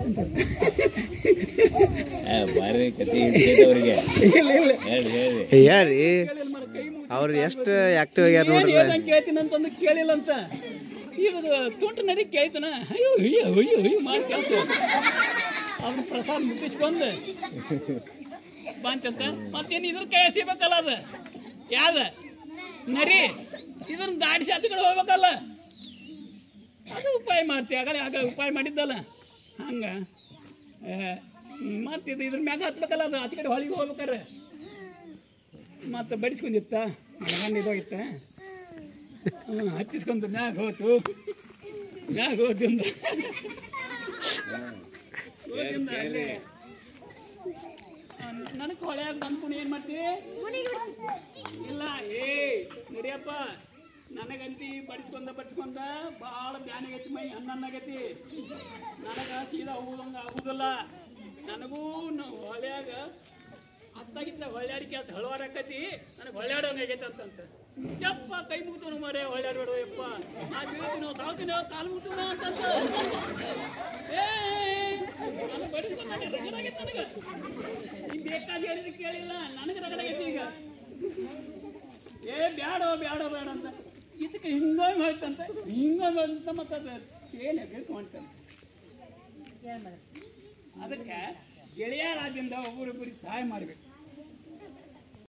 ಭಾರಿ ಕತೆ ಹಿಡಿದವ್ರಿಗೆ ಇಲ್ಲ ಇಲ್ಲ ಹೇಳಿ ಹೇಳಿ ಯಾರಿ ಕೇಳಿಲ್ಲ ಮರ ಕೈ ಮುಗ್ದು ಅವ್ರು ಎಷ್ಟು ಆಕ್ಟಿವ್ ಆಗ್ಯಾರ ಏನ್ ನೋಡ್ರಲ್ಲ ಹೇಳ್ದಂಗ್ ಕೇಳ್ತೀನಿ ಅಂತಂದು ಕೇಳಿಲ್ಲ ಅಂತ ಈಗ ಅದು ತುಂಟ ನದಿ ಕೇಳ್ತಾನ ಅಯ್ಯೋ ಅಯ್ಯೋ ಅಯ್ಯೋ ಅಯ್ಯೋ ಮಾಡಿ ಕೆಲಸ ಅವ್ನ ಪ್ರಸಾದ ಮುಗಿಸ್ಕೊಂಡು ಬಂತಂತ ಮತ್ತೇನು ಇದ್ರ ಕೈ ಎಸಿಬೇಕಲ್ಲ ಅದು ಯಾವ್ದ ನರಿ ಇದನ್ನ ದಾಡಿಸಿ ಆಚೆ ಕಡೆ ಹೋಗ್ಬೇಕಲ್ಲ ಅದು ಉಪಾಯ ಮಾಡ್ತೀವಿ ಆಗಲೇ ಆಗ ಉಪಾಯ ಮಾಡಿದ್ದಲ್ಲ ಹಂಗೆ ಮತ್ತೆ ಇದು ಇದ್ರ ಮ್ಯಾಗ ಹತ್ಬೇಕಲ್ಲ ಅದು ಆಚೆ ಕಡೆ ಹೊಳಿಗೆ ಹೋಗ್ಬೇಕಾರೆ ಮತ್ತೆ ಬಡಿಸ್ಕೊಂಡಿತ್ತ ಮಗನ ಇದಾಗಿತ್ತ ಹ್ಞೂ ಹಚ್ಚಿಸ್ಕೊಂತ ಮ್ಯಾಗ ಹೋತು ಮ್ಯಾಗ ಹೋದಿಂದ ಹೋದಿಂದ ಅಲ್ಲೇ ನನಗೆ ಹೊಳ್ಯಾಗ ಬಂದ್ಕೊಂಡು ಏನು ಮಾಡ್ತೀವಿ ಇಲ್ಲ ಏ ನಡಿಯಪ್ಪ ನನಗಂತಿ ಬಡಿಸ್ಕೊಂಡ ಬಡಿಸ್ಕೊಂಡ ಭಾಳ ಬ್ಯಾನಾಗೈತಿ ಮೈ ಹಣ್ಣಾಗೈತಿ ನನಗ ಸೀದಾ ಹೋದಂಗ ಆಗುದಿಲ್ಲ ನನಗೂ ನ- ಹೊಳ್ಯಾಗ ಅತ್ತಾಗಿದ್ದ ಹೊಳ್ಯಾಡಿ ಕೆಲಸ ಹಳವಾರ ಆಕತಿ ನನಗೆ ಹೊಳ್ಯಾಡೋಂಗ ಆಗೈತೆ ಅಂತಂತ ಯಪ್ಪ ಕೈ ಮುಗ್ತು ಮರೆ ಹೊಳ್ಯಾಡ್ಬೇಡ ಯಪ್ಪ ನಾ ಬೀಳ್ತೀನೋ ಸಾಲ್ತೀನೋ ಕಾಲು ಮುಗ್ತೀನೋ ಅಂತಂತ ಏ ನನಗೆ ಬಡಿಸ್ಕೊಂಡ ರಗಡಾಗೈತೆ ನನಗೆ ನೀ ಬೇಕಾದ ಹೇಳಿದ್ರೆ ಕೇಳಿಲ್ಲ ನನಗೆ ರಗಡಾಗೈತಿ ಈಗ ಏ ಬ್ಯಾಡೋ ಬ್ಯಾಡೋ ಬೇಡ ಅಂತ ಇದಕ್ಕೆ ಹಿಂಗಾಗಿ ಮಾಡ್ತಂತ ಹಿಂಗಾಗಿ ಮಾಡ್ತಂತ ಮತ್ತೆ ಅದು ಏನು ಬೇಕು ಮಾಡ್ತಾನೆ ಅದಕ್ಕೆ ಗೆಳೆಯರಾದ್ರಿಂದ ಒಬ್ಬರೊಬ್ಬರಿಗೆ ಸಹಾಯ ಮಾಡಬೇಕು